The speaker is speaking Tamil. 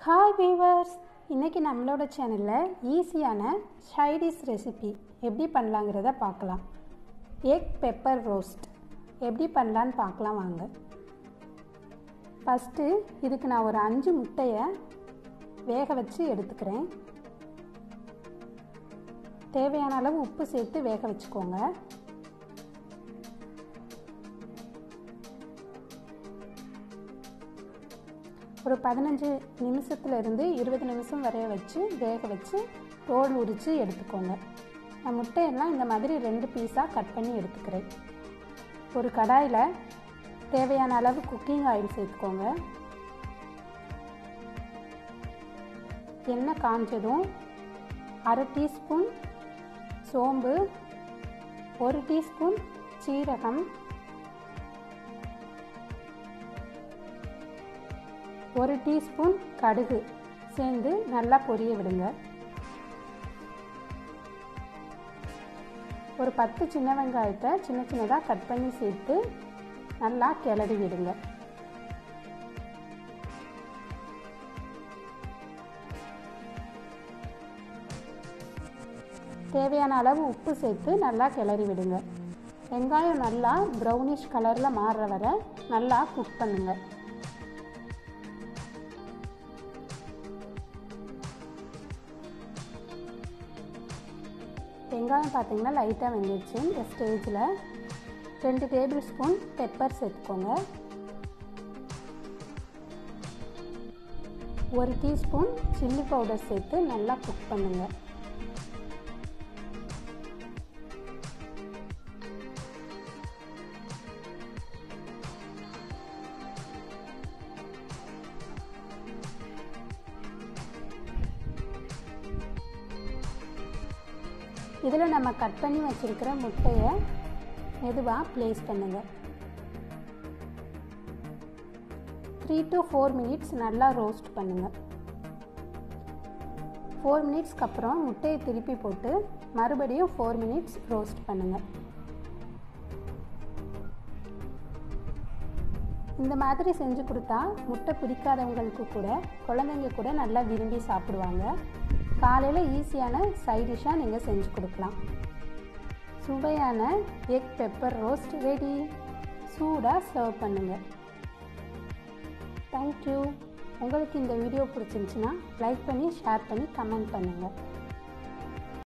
ஹாய் வீவர்ஸ் இன்றைக்கி நம்மளோட சேனலில் ஈஸியான சைடிஷ் ரெசிபி எப்படி பண்ணலாங்கிறத பார்க்கலாம் எக் பெப்பர் ரோஸ்ட் எப்படி பண்ணலான்னு பார்க்கலாம் வாங்க ஃபஸ்ட்டு இதுக்கு நான் ஒரு அஞ்சு முட்டையை வேக வச்சு எடுத்துக்கிறேன் தேவையான அளவு உப்பு சேர்த்து வேக வச்சுக்கோங்க ஒரு பதினஞ்சு நிமிஷத்துலேருந்து இருபது நிமிஷம் வரைய வச்சு வேக வச்சு தோல் உரித்து எடுத்துக்கோங்க நான் முட்டையெல்லாம் இந்த மாதிரி ரெண்டு பீஸாக கட் பண்ணி எடுத்துக்கிறேன் ஒரு கடாயில் தேவையான அளவு குக்கிங் ஆயில் சேர்த்துக்கோங்க எண்ணெய் காஞ்சதும் அரை டீஸ்பூன் சோம்பு ஒரு டீஸ்பூன் சீரகம் ஒரு டீஸ்பூன் கடுகு சேர்ந்து நல்லா பொரிய விடுங்க ஒரு பத்து சின்ன வெங்காயத்தை சின்ன சின்னதாக கட் பண்ணி சேர்த்து நல்லா கிளறி விடுங்க தேவையான அளவு உப்பு சேர்த்து நல்லா கிளறி விடுங்க வெங்காயம் நல்லா ப்ரௌனிஷ் கலரில் மாறுற வரை நல்லா குக் பண்ணுங்கள் வெங்காயம் பார்த்திங்கன்னா லைட்டாக வெந்துருச்சு இந்த ஸ்டேஜில் ரெண்டு டேபிள் ஸ்பூன் பெப்பர் சேர்த்துக்கோங்க ஒரு டீஸ்பூன் சில்லி பவுடர் சேர்த்து நல்லா குக் பண்ணுங்கள் இதில் நம்ம கட் பண்ணி வச்சுருக்கிற முட்டையை மெதுவாக ப்ளேஸ் பண்ணுங்கள் த்ரீ டு ஃபோர் மினிட்ஸ் நல்லா ரோஸ்ட் பண்ணுங்கள் ஃபோர் மினிட்ஸ்க்கு அப்புறம் முட்டையை திருப்பி போட்டு மறுபடியும் ஃபோர் மினிட்ஸ் ரோஸ்ட் பண்ணுங்கள் இந்த மாதிரி செஞ்சு கொடுத்தா முட்டை பிடிக்காதவங்களுக்கு கூட குழந்தைங்க கூட நல்லா விரும்பி சாப்பிடுவாங்க காலையில் ஈஸியான சைட் டிஷ்ஷாக நீங்கள் செஞ்சு கொடுக்கலாம் சுவையான எக் பெப்பர் ரோஸ்ட் ரெடி சூடாக சர்வ் பண்ணுங்கள் தேங்க்யூ உங்களுக்கு இந்த வீடியோ பிடிச்சிருந்துச்சுன்னா லைக் பண்ணி ஷேர் பண்ணி கமெண்ட் பண்ணுங்கள்